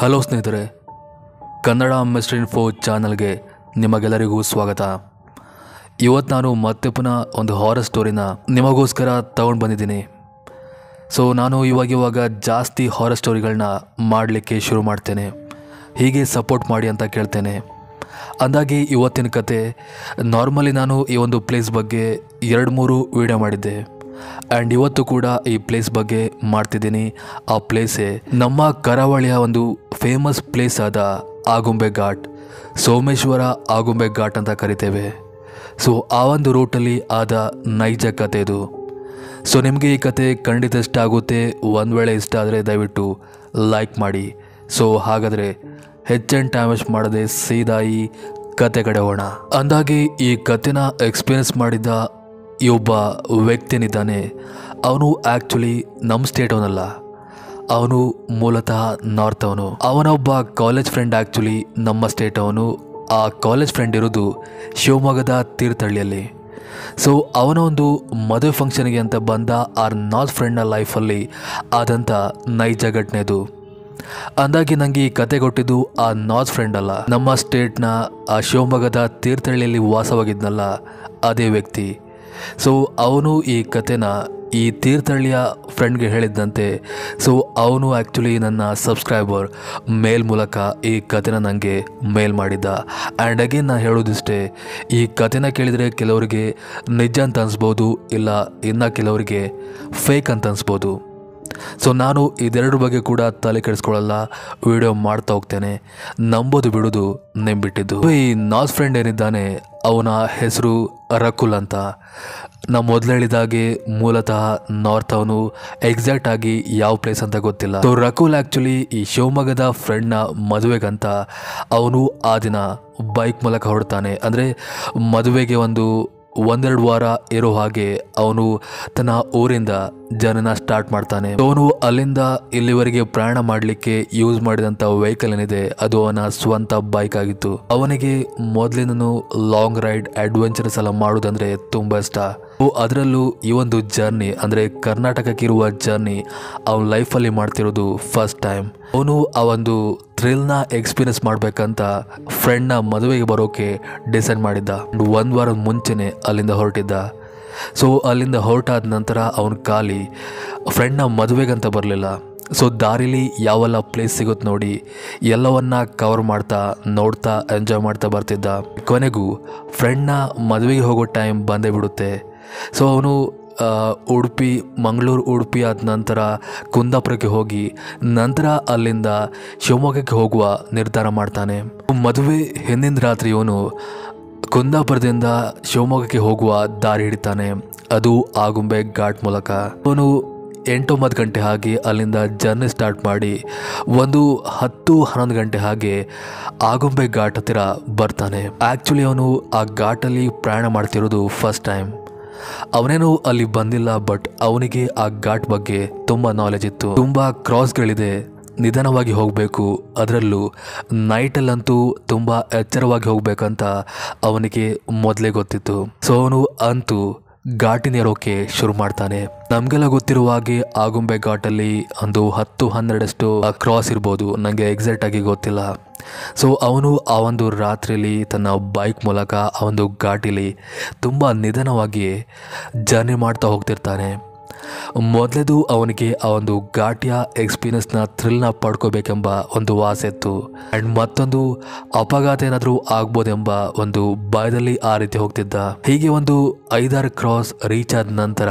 hello ಸ್ನೇಹಿತರೆ Kannada mister info ಚಾನಲ್ಗೆ ನಿಮಗೆಲ್ಲರಿಗೂ ಸ್ವಾಗತ ಇವತ್ತು ನಾನು ಮತ್ತೆ ಪುನಃ ಒಂದು ಹಾರರ್ ಸ್ಟೋರಿನ ನಿಮಗೋಸ್ಕರ ತಗೊಂಡು ಬಂದಿದ್ದೀನಿ ಸೊ ನಾನು ಇವಾಗ ಇವಾಗ ಜಾಸ್ತಿ ಹಾರರ್ ಸ್ಟೋರಿಗಳನ್ನ ಮಾಡಲಿಕ್ಕೆ ಶುರು ಮಾಡ್ತೇನೆ ಹೀಗೆ ಸಪೋರ್ಟ್ ಮಾಡಿ ಅಂತ ಕೇಳ್ತೇನೆ ಅಂದಾಗೆ ಇವತ್ತಿನ ಕತೆ ನಾರ್ಮಲಿ ನಾನು ಈ ಒಂದು ಪ್ಲೇಸ್ ಬಗ್ಗೆ ಎರಡು ಮೂರು ವಿಡಿಯೋ ಮಾಡಿದ್ದೆ ಆ್ಯಂಡ್ ಇವತ್ತು ಕೂಡ ಈ ಪ್ಲೇಸ್ ಬಗ್ಗೆ ಮಾಡ್ತಿದ್ದೀನಿ ಆ ಪ್ಲೇಸೇ ನಮ್ಮ ಕರಾವಳಿಯ ಒಂದು ಫೇಮಸ್ ಪ್ಲೇಸ್ ಆದ ಆಗುಂಬೆ ಘಾಟ್ ಸೋಮೇಶ್ವರ ಆಗುಂಬೆ ಘಾಟ್ ಅಂತ ಕರಿತೇವೆ ಸೊ ಆ ಒಂದು ರೂಟಲ್ಲಿ ಆದ ನೈಜ ಕತೆ ಇದು ಸೊ ನಿಮಗೆ ಈ ಕತೆ ಖಂಡಿತ ಇಷ್ಟ ಆಗುತ್ತೆ ಒಂದು ವೇಳೆ ಇಷ್ಟ ಆದರೆ ದಯವಿಟ್ಟು ಲೈಕ್ ಮಾಡಿ ಸೊ ಹಾಗಾದರೆ ಹೆಚ್ಚಿನ ಟೈಮ್ ವೇಸ್ಟ್ ಮಾಡದೆ ಸೀದಾ ಈ ಕತೆ ಕಡೆ ಹೋಗೋಣ ಅಂದಾಗೆ ಈ ಕತೆನ ಎಕ್ಸ್ಪೀರಿಯನ್ಸ್ ಮಾಡಿದ್ದ ಈ ಒಬ್ಬ ವ್ಯಕ್ತಿನಿದ್ದಾನೆ ಅವನು ಆ್ಯಕ್ಚುಲಿ ನಮ್ಮ ಸ್ಟೇಟ್ ಅವನಲ್ಲ ಅವನು ಮೂಲತಃ ನಾರ್ತ್ ಅವನು ಅವನ ಒಬ್ಬ ಕಾಲೇಜ್ ಫ್ರೆಂಡ್ ಆ್ಯಕ್ಚುಲಿ ನಮ್ಮ ಸ್ಟೇಟ್ ಅವನು ಆ ಕಾಲೇಜ್ ಫ್ರೆಂಡ್ ಇರೋದು ಶಿವಮೊಗ್ಗದ ತೀರ್ಥಹಳ್ಳಿಯಲ್ಲಿ ಸೊ ಅವನ ಒಂದು ಮದುವೆ ಫಂಕ್ಷನ್ಗೆ ಅಂತ ಬಂದ ಆ ನಾರ್ತ್ ಫ್ರೆಂಡ್ನ ಲೈಫಲ್ಲಿ ಆದಂಥ ನೈಜ ಘಟನೆ ಇದು ಅಂದಾಗಿ ನನಗೆ ಈ ಕತೆ ಕೊಟ್ಟಿದ್ದು ಆ ನಾರ್ತ್ ಫ್ರೆಂಡ್ ಅಲ್ಲ ನಮ್ಮ ಸ್ಟೇಟ್ನ ಆ ಶಿವಮೊಗ್ಗದ ತೀರ್ಥಹಳ್ಳಿಯಲ್ಲಿ ವಾಸವಾಗಿದ್ನಲ್ಲ ಅದೇ ವ್ಯಕ್ತಿ ಸೊ ಅವನು ಈ ಕತೆನ ಈ ತೀರ್ಥಹಳ್ಳಿಯ ಫ್ರೆಂಡ್ಗೆ ಹೇಳಿದ್ದಂತೆ ಸೊ ಅವನು ಆ್ಯಕ್ಚುಲಿ ನನ್ನ ಸಬ್ಸ್ಕ್ರೈಬರ್ ಮೇಲ್ ಮೂಲಕ ಈ ಕತೆನ ನನಗೆ ಮೇಲ್ ಮಾಡಿದ್ದ ಆ್ಯಂಡ್ ಅಗೇನ್ ನಾನು ಹೇಳೋದಿಷ್ಟೇ ಈ ಕತೆನ ಕೇಳಿದರೆ ಕೆಲವರಿಗೆ ನಿಜ ಅಂತ ಅನಿಸ್ಬೋದು ಇಲ್ಲ ಇನ್ನು ಕೆಲವರಿಗೆ ಫೇಕ್ ಅಂತ ಅನಿಸ್ಬೋದು ಸೊ ನಾನು ಇದೆರಡು ಬಗ್ಗೆ ಕೂಡ ತಲೆ ಕೆಡಿಸ್ಕೊಳ್ಳಲ್ಲ ವಿಡಿಯೋ ಮಾಡ್ತಾ ಹೋಗ್ತೇನೆ ನಂಬೋದು ಬಿಡೋದು ನೆಂಬಿಟ್ಟಿದ್ದು ಈ ನಾಸ್ ಫ್ರೆಂಡ್ ಏನಿದ್ದಾನೆ ಅವನ ಹೆಸರು ರಕುಲ್ ಅಂತ ನಾ ಮೊದಲು ಹೇಳಿದಾಗೆ ಮೂಲತಃ ನಾರ್ತ್ ಅವನು ಎಕ್ಸಾಕ್ಟ್ ಆಗಿ ಯಾವ ಪ್ಲೇಸ್ ಅಂತ ಗೊತ್ತಿಲ್ಲ ಸೊ ರಕುಲ್ ಆ್ಯಕ್ಚುಲಿ ಈ ಶಿವಮೊಗ್ಗದ ಫ್ರೆಂಡ್ನ ಮದುವೆಗಂತ ಅವನು ಆ ದಿನ ಬೈಕ್ ಮೂಲಕ ಹೊರಡ್ತಾನೆ ಅಂದರೆ ಮದುವೆಗೆ ಒಂದು ಒಂದೆರಡು ವಾರ ಇರೋ ಹಾಗೆ ಅವನು ತನ್ನ ಊರಿಂದ ಜನನ ಸ್ಟಾರ್ಟ್ ಮಾಡ್ತಾನೆ ಅವನು ಅಲ್ಲಿಂದ ಇಲ್ಲಿವರೆಗೆ ಪ್ರಯಾಣ ಮಾಡಲಿಕ್ಕೆ ಯೂಸ್ ಮಾಡಿದಂಥ ವೆಹಿಕಲ್ ಏನಿದೆ ಅದು ಅವನ ಸ್ವಂತ ಬೈಕ್ ಆಗಿತ್ತು ಅವನಿಗೆ ಮೊದಲಿನೂ ಲಾಂಗ್ ರೈಡ್ ಅಡ್ವೆಂಚರ್ಸ್ ಎಲ್ಲ ಮಾಡೋದಂದ್ರೆ ತುಂಬ ಇಷ್ಟ ಅದರಲ್ಲೂ ಈ ಒಂದು ಜರ್ನಿ ಅಂದರೆ ಕರ್ನಾಟಕಕ್ಕೆ ಇರುವ ಜರ್ನಿ ಅವನ ಲೈಫಲ್ಲಿ ಮಾಡ್ತಿರೋದು ಫಸ್ಟ್ ಟೈಮ್ ಅವನು ಆ ಒಂದು ಥ್ರಿಲ್ನ ಎಕ್ಸ್ಪೀರಿಯನ್ಸ್ ಮಾಡಬೇಕಂತ ಫ್ರೆಂಡ್ನ ಮದುವೆಗೆ ಬರೋಕೆ ಡಿಸೈಡ್ ಮಾಡಿದ್ದ ಒಂದು ವಾರದ ಮುಂಚೆನೆ ಅಲ್ಲಿಂದ ಹೊರಟಿದ್ದ ಸೊ ಅಲ್ಲಿಂದ ಹೊರಟಾದ ನಂತರ ಅವನ ಖಾಲಿ ಫ್ರೆಂಡ್ನ ಮದುವೆಗಂತ ಬರಲಿಲ್ಲ ಸೊ ದಾರಿಲಿ ಯಾವೆಲ್ಲ ಪ್ಲೇಸ್ ಸಿಗುತ್ತೆ ನೋಡಿ ಎಲ್ಲವನ್ನ ಕವರ್ ಮಾಡ್ತಾ ನೋಡ್ತಾ ಎಂಜಾಯ್ ಮಾಡ್ತಾ ಬರ್ತಿದ್ದ ಕೊನೆಗೂ ಫ್ರೆಂಡ್ನ ಮದುವೆಗೆ ಹೋಗೋ ಟೈಮ್ ಬಂದೇ ಬಿಡುತ್ತೆ ಸೊ ಅವನು ಆ, ಉಡುಪಿ ಮಂಗಳೂರು ಉಡುಪಿ ಆದ ನಂತರ ಕುಂದಾಪುರಕ್ಕೆ ಹೋಗಿ ನಂತರ ಅಲ್ಲಿಂದ ಶಿವಮೊಗ್ಗಕ್ಕೆ ಹೋಗುವ ನಿರ್ಧಾರ ಮಾಡ್ತಾನೆ ಮದುವೆ ಹಿಂದಿನ ರಾತ್ರಿ ಇವನು ಕುಂದಾಪುರದಿಂದ ಶಿವಮೊಗ್ಗಕ್ಕೆ ಹೋಗುವ ದಾರಿ ಹಿಡಿತಾನೆ ಅದು ಆಗುಂಬೆ ಘಾಟ್ ಮೂಲಕ ಅವನು ಎಂಟೊಂಬತ್ತು ಗಂಟೆ ಹಾಗೆ ಅಲ್ಲಿಂದ ಜರ್ನಿ ಸ್ಟಾರ್ಟ್ ಮಾಡಿ ಒಂದು ಹತ್ತು ಹನ್ನೊಂದು ಗಂಟೆ ಹಾಗೆ ಆಗುಂಬೆ ಘಾಟ್ ಹತ್ತಿರ ಬರ್ತಾನೆ ಆ್ಯಕ್ಚುಲಿ ಅವನು ಆ ಘಾಟಲ್ಲಿ ಪ್ರಯಾಣ ಮಾಡ್ತಿರೋದು ಫಸ್ಟ್ ಟೈಮ್ ಅವನೇನು ಅಲ್ಲಿ ಬಂದಿಲ್ಲ ಬಟ್ ಅವನಿಗೆ ಆ ಘಾಟ್ ಬಗ್ಗೆ ತುಂಬ ನಾಲೆಜ್ ಇತ್ತು ತುಂಬ ಕ್ರಾಸ್ಗಳಿದೆ ನಿಧಾನವಾಗಿ ಹೋಗಬೇಕು ಅದರಲ್ಲೂ ನೈಟಲ್ಲಂತೂ ತುಂಬ ಎಚ್ಚರವಾಗಿ ಹೋಗ್ಬೇಕಂತ ಅವನಿಗೆ ಮೊದಲೇ ಗೊತ್ತಿತ್ತು ಸೊ ಅವನು ಅಂತೂ ಘಾಟಿನೇರೋಕೆ ಶುರು ಮಾಡ್ತಾನೆ ನಮಗೆಲ್ಲ ಗೊತ್ತಿರುವ ಹಾಗೆ ಆಗುಂಬೆ ಘಾಟಲ್ಲಿ ಒಂದು ಹತ್ತು ಹನ್ನೆರಡಷ್ಟು ಕ್ರಾಸ್ ಇರ್ಬೋದು ನನಗೆ ಎಕ್ಸಾಕ್ಟ್ ಆಗಿ ಗೊತ್ತಿಲ್ಲ ಸೊ ಅವನು ಆ ಒಂದು ರಾತ್ರಿಯಲ್ಲಿ ತನ್ನ ಬೈಕ್ ಮೂಲಕ ಆ ಒಂದು ಘಾಟಿಲಿ ತುಂಬ ನಿಧಾನವಾಗಿ ಜರ್ನಿ ಮಾಡ್ತಾ ಹೋಗ್ತಿರ್ತಾನೆ ಮೊದಲೇದು ಅವನಿಗೆ ಆ ಒಂದು ಘಾಟಿಯ ಎಕ್ಸ್ಪೀರಿಯನ್ಸ್ನ ಥ್ರಿಲ್ನ ಪಡ್ಕೋಬೇಕೆಂಬ ಒಂದು ಆಸೆ ಇತ್ತು ಆ್ಯಂಡ್ ಮತ್ತೊಂದು ಅಪಘಾತ ಏನಾದರೂ ಆಗ್ಬೋದೆಂಬ ಒಂದು ಭಯದಲ್ಲಿ ಆ ರೀತಿ ಹೋಗ್ತಿದ್ದ ಹೀಗೆ ಒಂದು ಐದಾರು ಕ್ರಾಸ್ ರೀಚ್ ಆದ ನಂತರ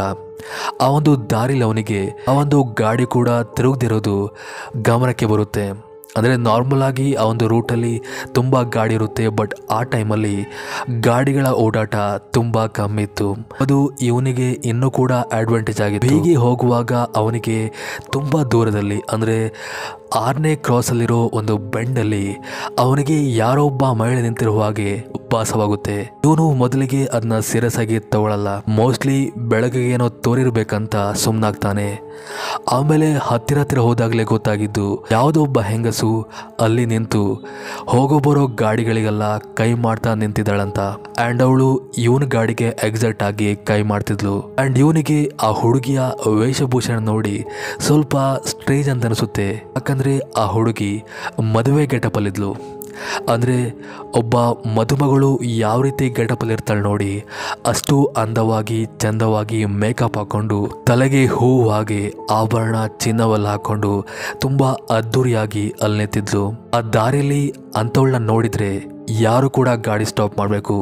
ಆ ಒಂದು ದಾರಿಲಿ ಅವನಿಗೆ ಆ ಒಂದು ಗಾಡಿ ಕೂಡ ತಿರುಗದಿರೋದು ಗಮನಕ್ಕೆ ಬರುತ್ತೆ ಅಂದರೆ ನಾರ್ಮಲ್ ಆಗಿ ಆ ಒಂದು ರೂಟಲ್ಲಿ ತುಂಬ ಗಾಡಿ ಇರುತ್ತೆ ಬಟ್ ಆ ಟೈಮಲ್ಲಿ ಗಾಡಿಗಳ ಓಡಾಟ ತುಂಬ ಕಮ್ಮಿ ಇತ್ತು ಅದು ಇವನಿಗೆ ಇನ್ನೂ ಕೂಡ ಅಡ್ವಾಂಟೇಜ್ ಆಗಿದೆ ಹೀಗೆ ಹೋಗುವಾಗ ಅವನಿಗೆ ತುಂಬ ದೂರದಲ್ಲಿ ಅಂದರೆ ಆರನೇ ಕ್ರಾಸಲ್ಲಿರೋ ಒಂದು ಬೆಂಡಲ್ಲಿ ಅವನಿಗೆ ಯಾರೋ ಒಬ್ಬ ಮಹಿಳೆ ನಿಂತಿರುವ ಹಾಗೆ ಭಾಸವಾಗುತ್ತೆ ಇವನು ಮೊದಲಿಗೆ ಅದನ್ನ ಸೀರಿಯಸ್ ಆಗಿ ತಗೊಳ್ಳಲ್ಲ ಮೋಸ್ಟ್ಲಿ ಬೆಳಗ್ಗೆ ಏನೋ ತೋರಿರ್ಬೇಕಂತ ಸುಮ್ಮನಾಗ್ತಾನೆ ಆಮೇಲೆ ಹತ್ತಿರ ಹತ್ತಿರ ಹೋದಾಗಲೇ ಗೊತ್ತಾಗಿದ್ದು ಯಾವುದೋ ಒಬ್ಬ ಹೆಂಗಸು ಅಲ್ಲಿ ನಿಂತು ಹೋಗೋ ಬರೋ ಗಾಡಿಗಳಿಗೆಲ್ಲ ಕೈ ಮಾಡ್ತಾ ನಿಂತಿದ್ದಾಳಂತ ಆ್ಯಂಡ್ ಅವಳು ಇವನ ಗಾಡಿಗೆ ಎಕ್ಸಾಕ್ಟ್ ಆಗಿ ಕೈ ಮಾಡ್ತಿದ್ಲು ಆ್ಯಂಡ್ ಇವನಿಗೆ ಆ ಹುಡುಗಿಯ ವೇಷಭೂಷಣ ನೋಡಿ ಸ್ವಲ್ಪ ಸ್ಟ್ರೇಜ್ ಅಂತ ಅನಿಸುತ್ತೆ ಯಾಕಂದ್ರೆ ಆ ಹುಡುಗಿ ಮದುವೆ ಗೆಟಪಲ್ಲಿದ್ಲು ಅಂದರೆ ಒಬ್ಬ ಮದುಮಗಳು ಯಾವ ರೀತಿ ಗೆಟಪಲ್ಲಿ ಇರ್ತಾಳೆ ನೋಡಿ ಅಷ್ಟು ಅಂದವಾಗಿ ಚಂದವಾಗಿ ಮೇಕಪ್ ಹಾಕೊಂಡು ತಲೆಗೆ ಹೂವು ಹಾಗೆ ಆಭರಣ ಚಿನ್ನವೆಲ್ಲ ಹಾಕೊಂಡು ತುಂಬ ಅದ್ಧೂರಿಯಾಗಿ ಅಲ್ಲಿ ನಿಂತಿದ್ಲು ಆ ದಾರಿಯಲ್ಲಿ ಅಂಥವಳನ್ನ ನೋಡಿದ್ರೆ ಯಾರು ಕೂಡ ಗಾಡಿ ಸ್ಟಾಪ್ ಮಾಡಬೇಕು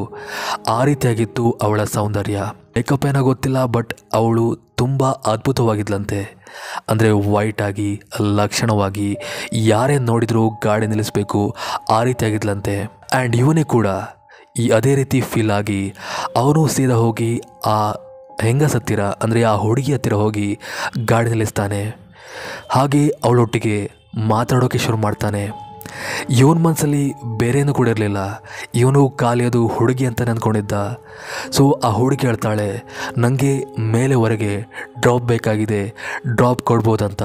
ಆ ರೀತಿಯಾಗಿತ್ತು ಅವಳ ಸೌಂದರ್ಯ ಮೇಕಪ್ ಏನೋ ಗೊತ್ತಿಲ್ಲ ಬಟ್ ಅವಳು ತುಂಬ ಅದ್ಭುತವಾಗಿದ್ಲಂತೆ ಅಂದರೆ ವೈಟ್ ಆಗಿ ಲಕ್ಷಣವಾಗಿ ಯಾರೇ ನೋಡಿದರೂ ಗಾಡಿ ನಿಲ್ಲಿಸಬೇಕು ಆ ರೀತಿಯಾಗಿದ್ಲಂತೆ ಆ್ಯಂಡ್ ಇವನೇ ಕೂಡ ಈ ಅದೇ ರೀತಿ ಫೀಲ್ ಆಗಿ ಅವನು ಸೀದಾ ಹೋಗಿ ಆ ಹೆಂಗಸ ಹತ್ತಿರ ಅಂದರೆ ಆ ಹುಡುಗಿ ಹತ್ತಿರ ಹೋಗಿ ಗಾಡಿ ನಿಲ್ಲಿಸ್ತಾನೆ ಹಾಗೆ ಅವಳೊಟ್ಟಿಗೆ ಮಾತಾಡೋಕೆ ಶುರು ಮಾಡ್ತಾನೆ ಇವನ ಮನಸ್ಸಲ್ಲಿ ಬೇರೇನೂ ಕೂಡ ಇರಲಿಲ್ಲ ಇವನು ಖಾಲಿ ಅದು ಹುಡುಗಿ ಅಂತ ಅಂದ್ಕೊಂಡಿದ್ದ ಸೊ ಆ ಹುಡುಗಿ ಹೇಳ್ತಾಳೆ ನನಗೆ ಮೇಲೆವರೆಗೆ ಡ್ರಾಪ್ ಬೇಕಾಗಿದೆ ಡ್ರಾಪ್ ಕೊಡ್ಬೋದಂತ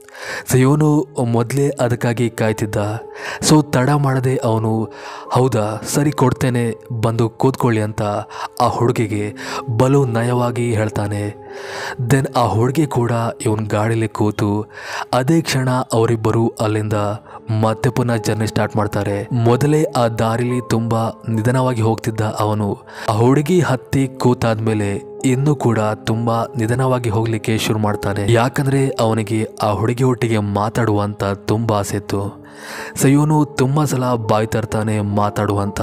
ಸೊ ಇವನು ಮೊದಲೇ ಅದಕ್ಕಾಗಿ ಕಾಯ್ತಿದ್ದ ಸೊ ತಡ ಮಾಡದೆ ಅವನು ಹೌದಾ ಸರಿ ಕೊಡ್ತೇನೆ ಬಂದು ಕೂತ್ಕೊಳ್ಳಿ ಅಂತ ಆ ಹುಡುಗಿಗೆ ಬಲು ನಯವಾಗಿ ಹೇಳ್ತಾನೆ ದೆನ್ ಆ ಹುಡುಗಿ ಕೂಡ ಇವನ್ ಗಾಡೀಲಿ ಕೂತು ಅದೇ ಕ್ಷಣ ಅವರಿಬ್ಬರು ಅಲ್ಲಿಂದ ಮತ್ತೆ ಪುನಃ ಜರ್ನಿ ಸ್ಟಾರ್ಟ್ ಮಾಡ್ತಾರೆ ಮೊದಲೇ ಆ ದಾರಿಲಿ ತುಂಬ ನಿಧಾನವಾಗಿ ಹೋಗ್ತಿದ್ದ ಅವನು ಆ ಹುಡುಗಿ ಹತ್ತಿ ಕೂತಾದ್ಮೇಲೆ ಇನ್ನೂ ಕೂಡ ತುಂಬಾ ನಿಧಾನವಾಗಿ ಹೋಗ್ಲಿಕ್ಕೆ ಶುರು ಮಾಡ್ತಾನೆ ಯಾಕಂದ್ರೆ ಅವನಿಗೆ ಆ ಹುಡುಗಿ ಒಟ್ಟಿಗೆ ಮಾತಾಡುವಂತ ತುಂಬಾ ಆಸೆ ಇತ್ತು ಸೊ ಇವನು ತುಂಬ ಸಲ ಬಾಯ್ ತರ್ತಾನೆ ಮಾತಾಡುವಂತ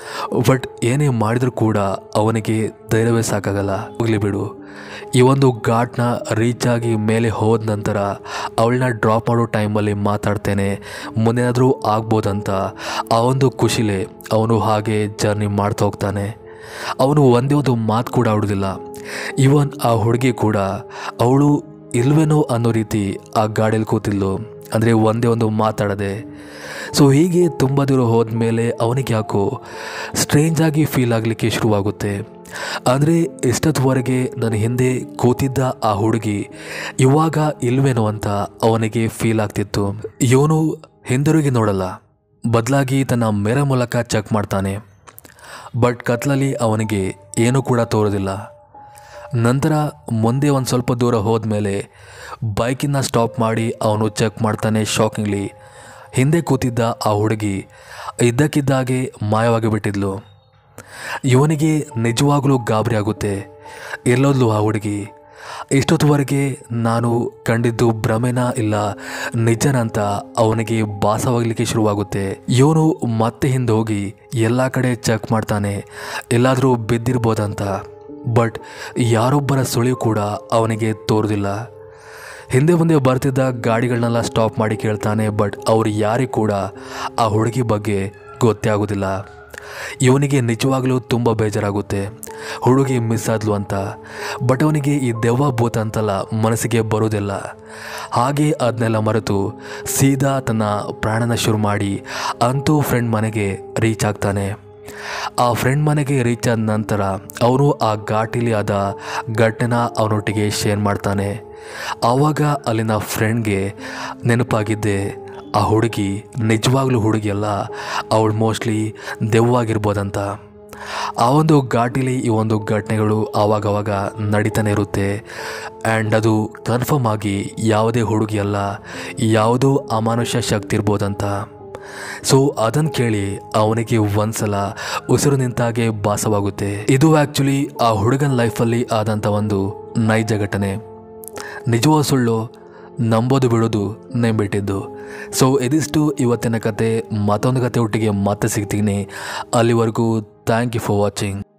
ಬಟ್ ಏನೇ ಮಾಡಿದ್ರೂ ಕೂಡ ಅವನಿಗೆ ಧೈರ್ಯವೇ ಸಾಕಾಗಲ್ಲ ಹೋಗ್ಲಿ ಬಿಡು ಈ ಒಂದು ಘಾಟ್ನ ರೀಚ್ ಆಗಿ ಮೇಲೆ ಹೋದ ನಂತರ ಅವಳನ್ನ ಡ್ರಾಪ್ ಮಾಡೋ ಟೈಮಲ್ಲಿ ಮಾತಾಡ್ತೇನೆ ಮುಂದೇನಾದರೂ ಆಗ್ಬೋದಂತ ಆ ಒಂದು ಖುಷಿಲೇ ಅವನು ಹಾಗೆ ಜರ್ನಿ ಮಾಡ್ತಾ ಹೋಗ್ತಾನೆ ಅವನು ಒಂದೇ ಒಂದು ಮಾತು ಕೂಡ ಆಡೋದಿಲ್ಲ ಇವನ್ ಆ ಹುಡುಗಿ ಕೂಡ ಅವಳು ಇಲ್ವೇನೋ ಅನ್ನೋ ರೀತಿ ಆ ಗಾಡಿಯಲ್ಲಿ ಕೂತಿದ್ಲು ಅಂದರೆ ಒಂದೇ ಒಂದು ಮಾತಾಡದೆ ಸೊ ಹೀಗೆ ತುಂಬ ದೂರ ಹೋದ್ಮೇಲೆ ಅವನಿಗೆ ಯಾಕೋ ಸ್ಟ್ರೇಂಜ್ ಆಗಿ ಫೀಲ್ ಆಗಲಿಕ್ಕೆ ಶುರುವಾಗುತ್ತೆ ಅಂದರೆ ಇಷ್ಟೊತ್ತವರೆಗೆ ನನ್ನ ಹಿಂದೆ ಕೂತಿದ್ದ ಆ ಹುಡುಗಿ ಇವಾಗ ಇಲ್ವೇನೋ ಅಂತ ಅವನಿಗೆ ಫೀಲ್ ಆಗ್ತಿತ್ತು ಇವನು ಹಿಂದಿರುಗಿ ನೋಡಲ್ಲ ಬದಲಾಗಿ ತನ್ನ ಮೆರ ಮೂಲಕ ಚೆಕ್ ಮಾಡ್ತಾನೆ ಬಟ್ ಕತ್ಲಲ್ಲಿ ಅವನಿಗೆ ಏನೂ ಕೂಡ ತೋರೋದಿಲ್ಲ ನಂತರ ಮುಂದೆ ಒಂದು ಸ್ವಲ್ಪ ದೂರ ಹೋದ್ಮೇಲೆ ಬೈಕಿನ ಸ್ಟಾಪ್ ಮಾಡಿ ಅವನು ಚೆಕ್ ಮಾಡ್ತಾನೆ ಶಾಕಿಂಗ್ಲಿ ಹಿಂದೆ ಕೂತಿದ್ದ ಆ ಹುಡುಗಿ ಇದ್ದಕ್ಕಿದ್ದಾಗೆ ಮಾಯವಾಗಿ ಬಿಟ್ಟಿದ್ಲು ಇವನಿಗೆ ನಿಜವಾಗಲೂ ಗಾಬರಿ ಆಗುತ್ತೆ ಎಲ್ಲೋದ್ಲು ಆ ಹುಡುಗಿ ಇಷ್ಟೊತ್ತುವರೆಗೆ ನಾನು ಕಂಡಿದ್ದು ಭ್ರಮೆನ ಇಲ್ಲ ನಿಜನ ಅಂತ ಅವನಿಗೆ ಭಾಸವಾಗಲಿಕ್ಕೆ ಶುರುವಾಗುತ್ತೆ ಇವನು ಮತ್ತೆ ಹಿಂದೆ ಹೋಗಿ ಎಲ್ಲ ಕಡೆ ಚೆಕ್ ಮಾಡ್ತಾನೆ ಎಲ್ಲಾದರೂ ಬಿದ್ದಿರ್ಬೋದಂತ ಬಟ್ ಯಾರೊಬ್ಬರ ಸುಳಿವು ಕೂಡ ಅವನಿಗೆ ತೋರುದಿಲ್ಲ ಹಿಂದೆ ಮುಂದೆ ಬರ್ತಿದ್ದ ಗಾಡಿಗಳನ್ನೆಲ್ಲ ಸ್ಟಾಪ್ ಮಾಡಿ ಕೇಳ್ತಾನೆ ಬಟ್ ಅವ್ರು ಯಾರಿಗೂ ಕೂಡ ಆ ಹುಡುಗಿ ಬಗ್ಗೆ ಗೊತ್ತೇ ಆಗೋದಿಲ್ಲ ಇವನಿಗೆ ನಿಜವಾಗ್ಲೂ ತುಂಬ ಬೇಜಾರಾಗುತ್ತೆ ಹುಡುಗಿ ಮಿಸ್ ಆದ್ಲು ಅಂತ ಬಟ್ ಅವನಿಗೆ ಈ ದೆವ್ವ ಭೂತ ಅಂತಲ್ಲ ಮನಸ್ಸಿಗೆ ಬರೋದಿಲ್ಲ ಹಾಗೆ ಅದನ್ನೆಲ್ಲ ಮರೆತು ಸೀದಾ ತನ್ನ ಪ್ರಾಣನ ಶುರು ಮಾಡಿ ಅಂತೂ ಫ್ರೆಂಡ್ ಮನೆಗೆ ರೀಚ್ ಆಗ್ತಾನೆ ಆ ಫ್ರೆಂಡ್ ಮನೆಗೆ ರೀಚ್ ಆದ ನಂತರ ಅವನು ಆ ಘಾಟಿಲಿ ಆದ ಘಟನೆನ ಅವನೊಟ್ಟಿಗೆ ಶೇರ್ ಮಾಡ್ತಾನೆ ಆವಾಗ ಅಲ್ಲಿನ ಫ್ರೆಂಡ್ಗೆ ನೆನಪಾಗಿದ್ದೆ ಆ ಹುಡುಗಿ ನಿಜವಾಗ್ಲೂ ಹುಡುಗಿ ಅಲ್ಲ ಅವಳು ಮೋಸ್ಟ್ಲಿ ದೆವ್ವಾಗಿರ್ಬೋದಂತ ಆ ಒಂದು ಘಾಟಿಲಿ ಈ ಒಂದು ಘಟನೆಗಳು ಆವಾಗವಾಗ ನಡೀತಾನೆ ಇರುತ್ತೆ ಆ್ಯಂಡ್ ಅದು ಕನ್ಫರ್ಮ್ ಆಗಿ ಯಾವುದೇ ಹುಡುಗಿ ಅಲ್ಲ ಯಾವುದೋ ಅಮಾನುಷ್ಯ ಶಕ್ತಿ ಇರ್ಬೋದಂತ ಸೊ ಅದನ್ನು ಕೇಳಿ ಅವನಿಗೆ ಒಂದ್ಸಲ ಉಸಿರು ನಿಂತಾಗೆ ಭಾಸವಾಗುತ್ತೆ ಇದು ಆ್ಯಕ್ಚುಲಿ ಆ ಹುಡುಗನ ಲೈಫಲ್ಲಿ ಆದಂಥ ಒಂದು ನೈಜ ಘಟನೆ ನಿಜವಾದ ಸುಳ್ಳು ನಂಬೋದು ಬಿಡೋದು ನೆಂಬಿಟ್ಟಿದ್ದು ಸೊ ಇದಿಷ್ಟು ಇವತ್ತಿನ ಕತೆ ಮತ್ತೊಂದು ಕತೆ ಒಟ್ಟಿಗೆ ಮತ್ತೆ ಸಿಗ್ತೀನಿ ಅಲ್ಲಿವರೆಗೂ ಥ್ಯಾಂಕ್ ಯು ಫಾರ್ ವಾಚಿಂಗ್